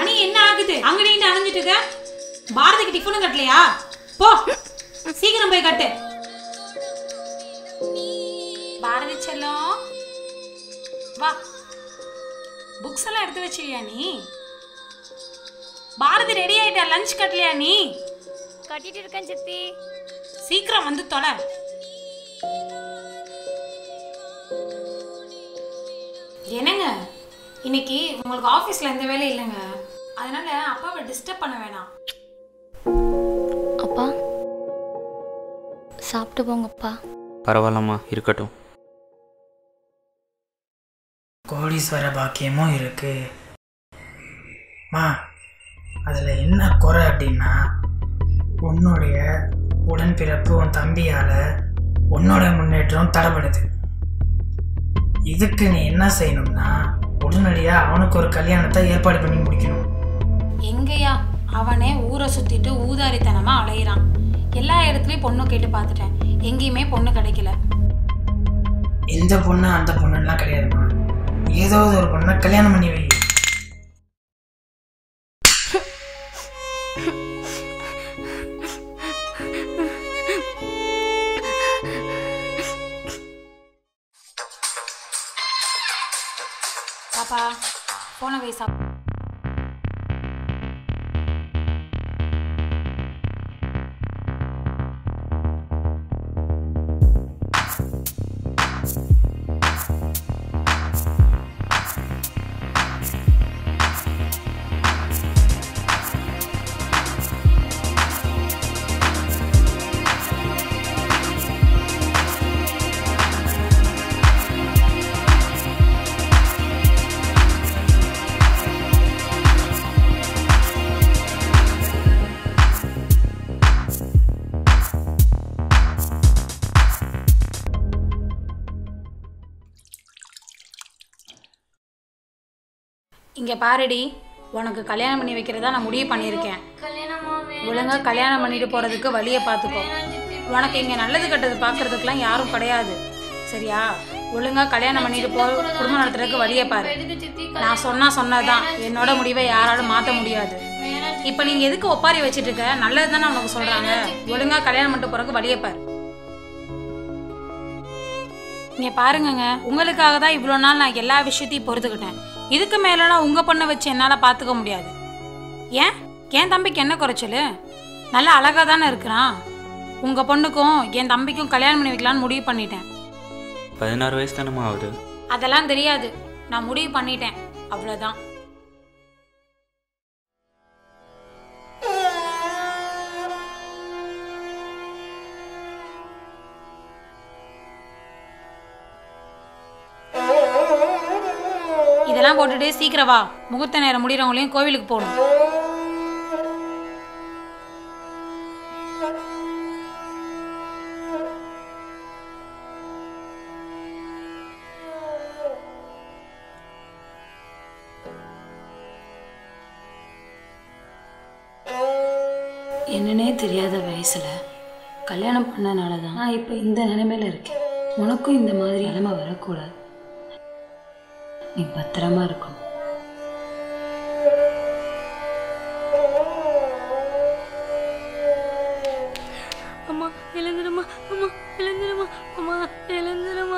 மணி என்ன ஆகுது அங்கடி இங்க அலைஞ்சிட்டு இருக்க பாரதிக்கு டிஃபனும் கட்டலையா போ சீக்கிரம் போய் கட்டு பாரதி செல்லம் வா புக்ஸ் எல்லாம் எடுத்து வச்சிருக்கியா நீ பாரதி ரெடி ஆயிட்டா லஞ்ச் கட்டலையா நீ கட்டிட்டு இருக்கேன் சித்தி சீக்கிரம் வந்து தொலை என்னங்க இன்னைக்கு உங்களுக்கு ஆஃபீஸில் எந்த வேலையும் இல்லைங்க அதனால அப்பாவை டிஸ்டர்ப் பண்ண வேணாம் அப்பா சாப்பிட்டு போங்கப்பா பரவாயில்லம்மா இருக்கட்டும் கோடீஸ்வர பாக்கியமும் இருக்கு மா அதில் என்ன குறை அப்படின்னா உன்னுடைய உடன்பிறப்பு உன் தம்பியால் உன்னோட முன்னேற்றம் தடைப்படுது இதுக்கு நீ என்ன செய்யணும்னா உடனடியாக அவனுக்கு ஒரு கல்யாணத்தை ஏற்பாடு பண்ணி முடிக்கணும் எங்கேயா அவனே ஊரை சுத்திட்டு ஊதாரித்தனமா அலையிறான் எல்லா இடத்துலயும் பொண்ணு கேட்டு பார்த்துட்டேன் எங்கேயுமே பொண்ணு கிடைக்கல இந்த பொண்ணு அந்த பொண்ணுலாம் கிடையாதுமா ஏதாவது ஒரு பொண்ணை கல்யாணம் பண்ணி வை பாப்பா போன வை சாப் இங்க பாருடி உனக்கு கல்யாணம் பண்ணி வைக்கிறதா நான் முடிவு பண்ணியிருக்கேன் ஒழுங்கா கல்யாணம் பண்ணிட்டு போறதுக்கு வழியை பார்த்துக்கோ உனக்கு இங்க நல்லது கெட்டது பார்க்கறதுக்குலாம் யாரும் கிடையாது சரியா ஒழுங்கா கல்யாணம் பண்ணிட்டு போ குடும்பம் நடத்துறதுக்கு வழியை பாரு நான் சொன்னா சொன்னதுதான் என்னோட முடிவை யாராலும் மாத்த முடியாது இப்போ நீங்க எதுக்கு ஒப்பாரி வச்சிட்டு இருக்க நல்லது தானே உனக்கு சொல்றாங்க ஒழுங்கா கல்யாணம் பண்ணிட்டு போறதுக்கு வழியை பாரு இங்க பாருங்கங்க உங்களுக்காக தான் இவ்வளோ நாள் நான் எல்லா விஷயத்தையும் பொறுத்துக்கிட்டேன் இதுக்கு மேலலாம் உங்க பொண்ணை வச்சு என்னால் பார்த்துக்க முடியாது ஏன் என் தம்பிக்கு என்ன குறைச்சல் நல்லா அழகாக தானே இருக்கிறான் உங்க பொண்ணுக்கும் என் தம்பிக்கும் கல்யாணம் பண்ணி வைக்கலான்னு முடிவு பண்ணிட்டேன் பதினாறு வயசு தானம்மா ஆகுது அதெல்லாம் தெரியாது நான் முடிவு பண்ணிட்டேன் அவ்வளோதான் இதெல்லாம் போட்டுட்டு சீக்கிரம் வா முகூர்த்த நேரம் முடிகிறவங்களையும் கோவிலுக்கு போகணும் என்னன்னே தெரியாத வயசுல கல்யாணம் பண்ணனால தான் நான் இப்போ இந்த நிலைமையில இருக்கேன் உனக்கும் இந்த மாதிரி நிலைமை வரக்கூடாது நீ பத்திரமா இருக்கணும் அம்மா எழுந்துருமா அம்மா எழுந்துருமா அம்மா எழுந்துருமா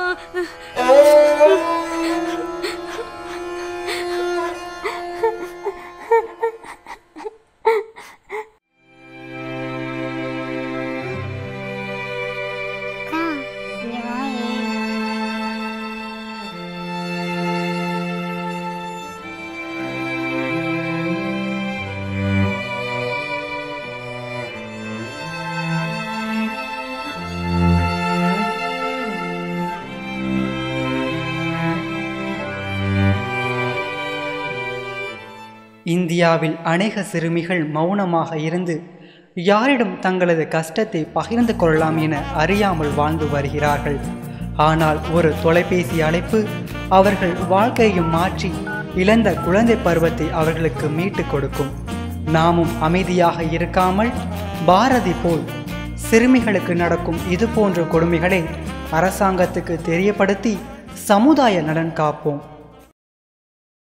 இந்தியாவில் அநேக சிறுமிகள் மௌனமாக இருந்து யாரிடம் தங்களது கஷ்டத்தை பகிர்ந்து கொள்ளலாம் என அறியாமல் வாழ்ந்து வருகிறார்கள் ஆனால் ஒரு தொலைபேசி அழைப்பு அவர்கள் வாழ்க்கையும் மாற்றி இழந்த குழந்தை பருவத்தை அவர்களுக்கு மீட்டுக் கொடுக்கும் நாமும் அமைதியாக இருக்காமல் பாரதி போல் சிறுமிகளுக்கு நடக்கும் இது போன்ற கொடுமைகளை அரசாங்கத்துக்கு தெரியப்படுத்தி சமுதாய நலன் காப்போம்